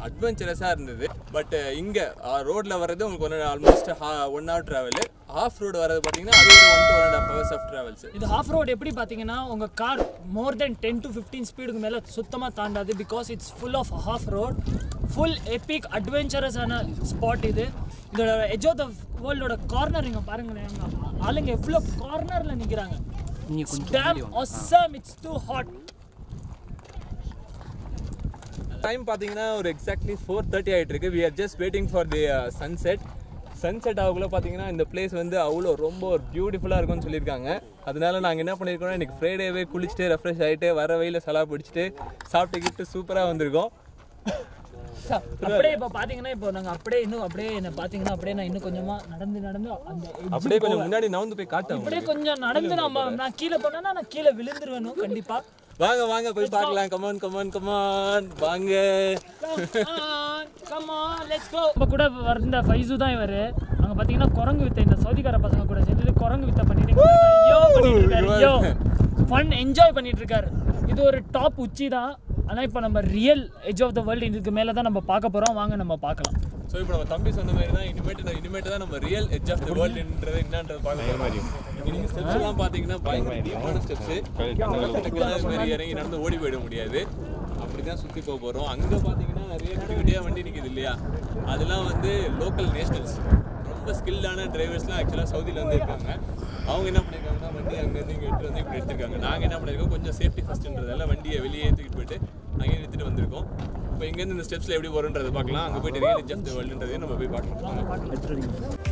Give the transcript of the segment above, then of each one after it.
அட்வென்ச்சரஸாக இருந்தது பட் இங்கே ரோட்டில் வர்றது உங்களுக்கு ஒன்று almost one hour travel of road வர்றது பார்த்தீங்கன்னா அது ஒரு one to one and half hours of travels இது ஹாஃப் ரோட் எப்படி பார்த்தீங்கன்னா உங்கள் car more then ten to fifteen ஸ்பீடுக்கு மேலே சுத்தமாக தாண்டாது because it's full of half road full epic அட்வென்ச்சரஸான ஸ்பாட் இது இதோட எஜ் ஆஃப் த வேர்ல்டோட கார்னர் இங்கே பாருங்களேன் அங்க ஆளுங்க எவ்வளோ கார்னரில் நிற்கிறாங்க damn awesome it's too hot time பார்த்தீங்கன்னா ஒரு எக்ஸாக்ட்லி ஃபோர் தேர்ட்டி ஆகிட்டு இருக்கு we are just waiting for the sunset sunset ஆகக்குள்ள பார்த்தீங்கன்னா இந்த பிளேஸ் வந்து அவ்வளோ ரொம்ப ஒரு பியூட்டிஃபுல்லாக இருக்கும்னு சொல்லியிருக்காங்க அதனால நாங்கள் என்ன பண்ணியிருக்கோம்னா இன்னைக்கு ஃப்ரைடேவே குளிச்சுட்டு ரெஃப்ரெஷ் ஆகிட்டு வர வெயில சலா பிடிச்சிட்டு சாப்பிட்டு கிட்டு சூப்பராக வந்திருக்கோம் அப்படியே இப்போ பார்த்தீங்கன்னா இப்போ நாங்கள் அப்படியே இன்னும் அப்படியே என்ன பார்த்தீங்கன்னா அப்படியே நான் இன்னும் கொஞ்சமாக நடந்து நடந்து அந்த edge அப்படியே கொஞ்சம் முன்னாடி நவுந்து போய் காட்டும் அப்படியே கொஞ்சம் நடந்து நம்ம நான் கீழே போனேன்னா நான் கீழே விழுந்துருவேணும் கண்டிப்பா வாங்க வாங்க போய் பார்க்கலாம் கமான் கமான் கமான் வாங்க நம்ம கூட வந்த ஃபைசு தான் இவர் அங்க பாத்தீங்கன்னா குரங்கு வித்த இந்த சவுதிக்கார பசங்க கூட சேர்ந்து குரங்கு வித்த பண்ணிட்டு ஐயோ பண்ணிட்டு இருக்காரு ஐயோ ஃபன் என்ஜாய் பண்ணிட்டு இருக்காரு இது ஒரு டாப் உச்சி தான் ஆனா இப்போ நம்ம real edge of the world இதுக்கு மேல தான் நம்ம பார்க்க போறோம் வாங்க நம்ம பார்க்கலாம் ஸோ இப்போ நம்ம தம்பி சொன்ன மாதிரி தான் இனிமேட்டு இனிமேட்டு தான் நம்ம ரியல் எட்ஜ் ஆஃப் த வேர்ல்டுன்றது என்னன்றது பார்க்க போகிறோம் நீங்கள் ஸ்டெப்ஸ் எல்லாம் பார்த்தீங்கன்னா பயங்கர டீப்பான ஸ்டெப்ஸு மாதிரி இறங்கி நடந்து ஓடி போயிட முடியாது அப்படி தான் சுற்றி போக போகிறோம் அங்கே பார்த்தீங்கன்னா நிறைய குட்டி குட்டியாக வண்டி நிற்குது இல்லையா அதெல்லாம் வந்து லோக்கல் நேஷனல்ஸ் ரொம்ப ஸ்கில்டான டிரைவர்ஸ்லாம் ஆக்சுவலாக சவுதியில் வந்து இருக்காங்க அவங்க என்ன பண்ணியிருக்காங்கன்னா வண்டி அங்கேருந்து இங்கே எடுத்துகிட்டு வந்து இப்படி எடுத்திருக்காங்க நாங்கள் என்ன பண்ணியிருக்கோம் கொஞ்சம் சேஃப்டி ஃபஸ்ட்டுன்றதால வண்டியை வெளியே தூக்கிட்டு போயிட்டு அங்கேயே நிறுத்திட்டு வந்திருக்கோம் இப்போ இங்கேருந்து இந்த ஸ்டெப்ஸில் எப்படி வரும்ன்றதை பார்க்கலாம் அங்கே போயிட்டு ரியல் எட்ஜ் ஆஃப் த வேர்ல்டுன்றதையும் நம்ம போய் பார்க்கலாம்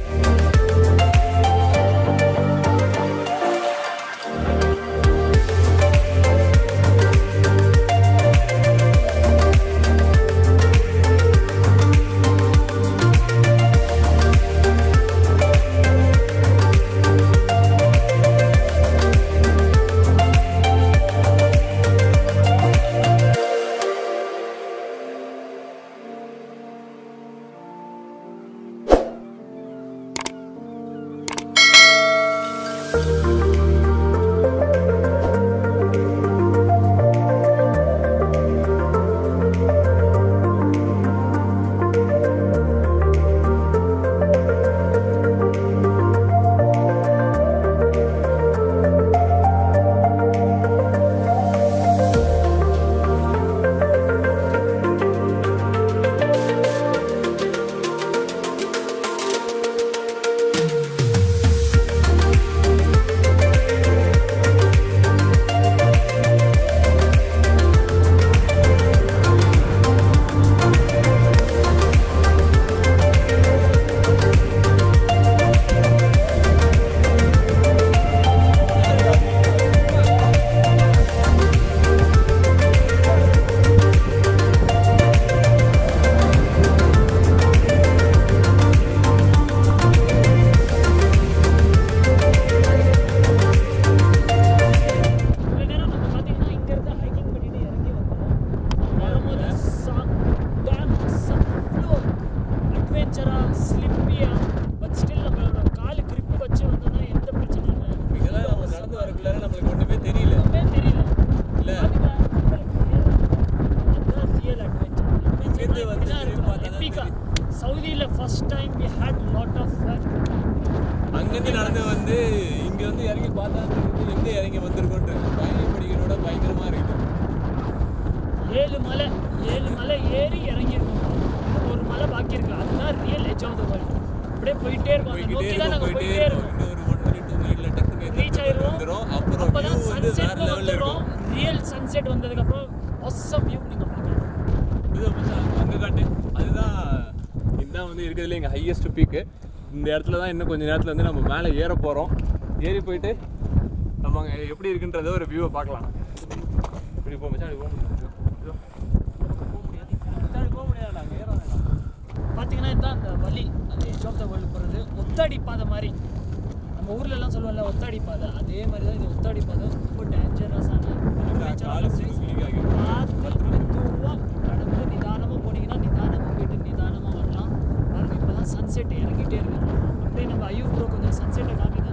இவ்வளவு நேரம் நம்ம பாத்தீங்கன்னா இங்க இருந்து hiking பண்ணிட்டு இறங்கி வந்தோம். வரும்போது சா- damn, அவ்வளோ adventure ah, slippery ah, but still நம்மளோட காலு grip வச்சு வந்தோம்னா எந்த பிரச்சனையும் இல்லை. இதெல்லாம் நம்ம நடந்து வரக்குள்ள நம்மளுக்கு ஒன்றுமே தெரியல ஒண்ணுமே தெரியல. இல்ல. பாத்தீங்களா? அதுதான் real adventure. Adventure இங்கிருந்து னா வந்து இப்படிதான் திரும்பி இருக்கணும். பார்த்தா தான் Epic ஆ. சவுதியில first time we had lot of fun அங்கேருந்து நடந்து வந்து இங்கே வந்து இறங்கி பார்த்தா தெரியுது எங்கே இறங்கி வந்திருக்கோன்றது பயணம் படிக்கிறோட பயங்கரமாக இருக்குது ஏழு மலை ஏழு மலை ஏறி இறங்கியிருக்கோம் இன்னும் ஒரு மலை பாக்கி இருக்கு அதுதான் real edge of the world அப்படியே போயிட்டே இருக்கும் அதை போய்கிட்டே நோக்கி தான் இருக்கும் நாங்கள் போயிட்டே போயிட்டே இருக்கும் இருக்கோம் இன்னும் ஒரு ஒன் மினிட் டூ மினிட்ல டக்குன்னு ரீச் ஆயிரும் வந்துடும் அப்புறம் அப்பதான் view வந்து வேற சன்செட் லெவலில் வந்துடும் இருக்கும் ரியல் சன்செட் வந்ததுக்கு அப்புறம் awesome வியூ நீங்க பார்க்கலாம் இது மச்சான், அங்க காட்டு அதுதான் இதுதான் வந்து இருக்கிறதுல எங்கள் ஹையஸ்ட் பீக்கு இந்த இடத்துல தான் இன்னும் கொஞ்சம் நேரத்தில் வந்து நம்ம மேலே ஏற போகிறோம் ஏறி போயிட்டு நம்ம அங்கே எப்படி இருக்குன்றத ஒரு வியூவை பார்க்கலாம் இப்படி போ மச்சான் இப்படி போக முடியாது இதோ. போக முடியாது மச்சான், இப்படி போக முடியாது நாங்கள் ஏற வேணாம் பார்த்தீங்கன்னா இதுதான் அந்த வழி அந்த எஜ் ஆஃப் த வேர்ல்டு போகிறது ஒத்தடி பாதை மாதிரி நம்ம ஊர்ல எல்லாம் சொல்லுவோம்ல ஒத்தடி பாதை அதே மாதிரி தான் இது ஒத்தடி பாதை ரொம்ப டேஞ்சரஸான காலு ஃபீலிங் ஆகிடும் பார்த்து மெதுவாக நடந்து நிதானமாக போனீங்கன்னா நிதானமாக போயிட்டு நிதானமாக வரலாம் பாருங்க இப்போ தான் சன்செட் இறங்கிட்டே இருக்கு அப்படியே நம்ம ஐயூப் ப்ரோ கொஞ்சம் சன்செட்டை காமிங்க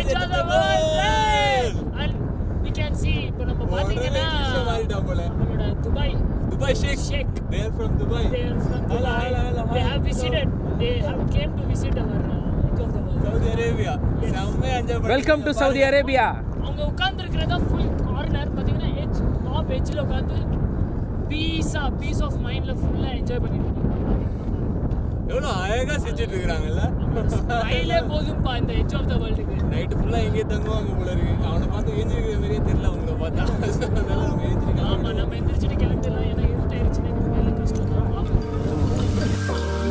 edge of the world hey! and we can see இப்போ நம்ம பாத்தீங்கன்னா மாறிட்டான் போல நம்மளோட துபாய் துபாய் ஷேக் Sheikh. they are from Dubai they are from Hello, Dubai hello, hello. they have Hi. visited they have came to visit our uh, edge of the world Saudi Arabia Yes. செம்மையா enjoy பண்ணி welcome to Saudi Arabia அவங்க உட்கார்ந்துருக்கிறதா full corner பார்த்தீங்கன்னா edge top எட்ஜில் உட்காந்து பீஸாக piece of மைண்டில் ஃபுல்லாக என்ஜாய் பண்ணிட்டு இருக்காங்க எவ்வளவு அழகா செஞ்சுட்டு இருக்காங்கல்ல ஸ்மைலே போதும்பா இந்த எட்ஜ் ஆஃப் த வேர்ல்டுக்கு நைட்டு ஃபுல்லா எங்கேயே தங்குவாங்க போல இருக்கு அவனை பார்த்து ஏஞ்சிருக்கிற மாதிரியே தெரியல அவங்கள பார்த்தா அதனால நம்ம ஆமாம் ஏஞ்சிருக்காங்க நம்ம எந்திரிச்சிட்டு கிளம்பிடலாம் ஏன்னா இருட்டாயிருச்சுன்னா எனக்கு மேலே கஷ்டம் தான் பார்க்கணும்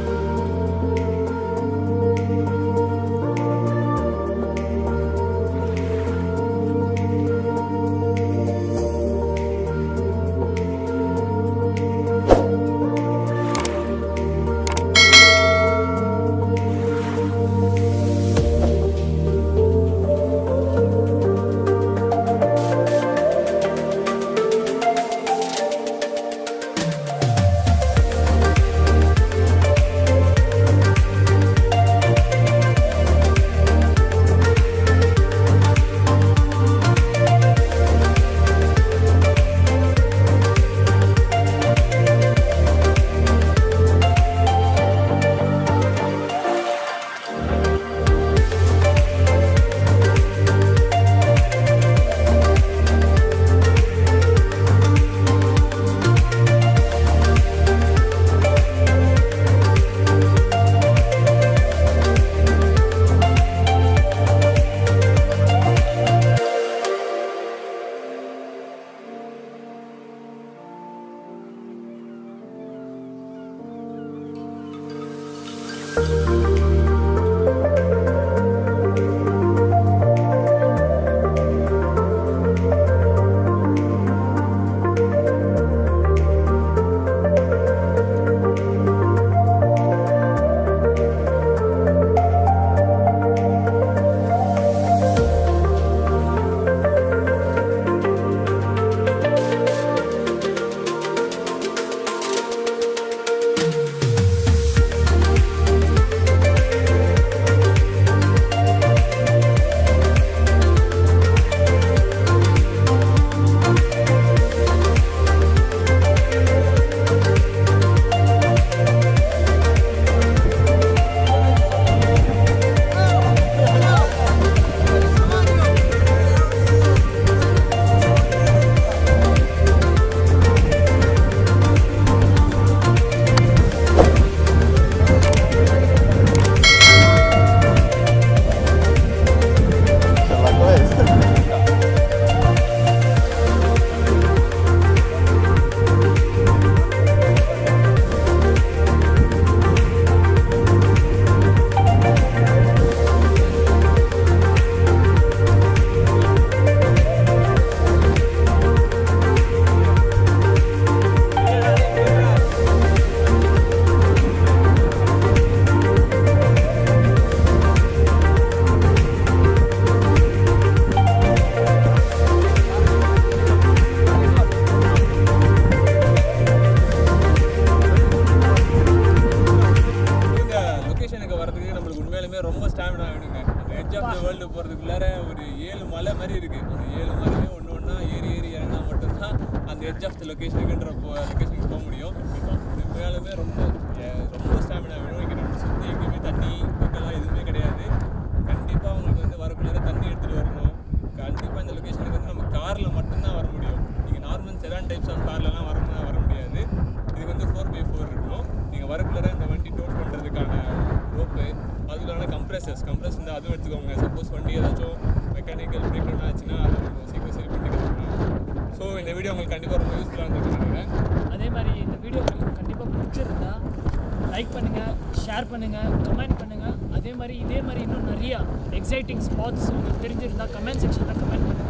இந்த லொகேஷனுக்கு வரதுக்கு நம்மளுக்கு உண்மையிலுமே ரொம்ப ஸ்டாமினா வேணுங்க அந்த எட்ஜ் ஆஃப் த வேர்ல்டு போகிறதுக்குள்ளார ஒரு ஏழு மலை மாதிரி இருக்கு அந்த ஏழு மலையுமே ஒன்று ஒன்றா ஏறி ஏறி இறங்கினா மட்டும்தான் அந்த எட்ஜ் ஆஃப் த லொகேஷனுக்குன்ற லொகேஷனுக்கு போக முடியும் உண்மையாலுமே ரொம்ப அஹ், ரொம்ப ஸ்டாமினா வேணும் இங்கே நம்ம சுற்றி எங்கேயுமே தண்ணி பக்கம்லாம் எதுவுமே கிடையாது கண்டிப்பாக உங்களுக்கு வந்து வரக்குள்ளார தண்ணி எடுத்துகிட்டு வரணும் கண்டிப்பாக இந்த லொகேஷனுக்கு வந்து நம்ம காரில் மட்டும்தான் வர முடியும் நீங்கள் நார்மல் செவன் டைப்ஸ் ஆஃப் கார்லலாம் வர வர முடியாது இதுக்கு வந்து ஃபோர் பை ஃபோர் இருக்கணும் நீங்கள் வரக்குள்ளார இந்த வண்டி டோட் பண்ணுறதுக்கான ரோப்பு அதுக்கான கம்ப்ரெசர்ஸ் கம்ப்ரெஸ் வந்து அதுவும் எடுத்துக்கோங்க சப்போஸ் வண்டி ஏதாச்சும் மெக்கானிக்கல் பிரேக் டவுன் ஆச்சுன்னா அதை கொஞ்சம் சீக்கிரம் சரி பண்ணிக்கலாம் ஸோ இந்த வீடியோ உங்களுக்கு கண்டிப்பாக ரொம்ப யூஸ்ஃபுல்லாக இருந்திருக்குன்னு நினைக்கிறேன் அதே மாதிரி இந்த வீடியோ உங்களுக்கு கண்டிப்பாக பிடிச்சிருந்தா லைக் பண்ணுங்கள் ஷேர் பண்ணுங்கள் கமெண்ட் பண்ணுங்கள் அதே மாதிரி இதே மாதிரி இன்னும் நிறையா எக்ஸைட்டிங் ஸ்பாட்ஸ் உங்களுக்கு தெரிஞ்சிருந்தா கமெண்ட் செக்ஷனில் கமெண்ட் பண்ணுங்கள்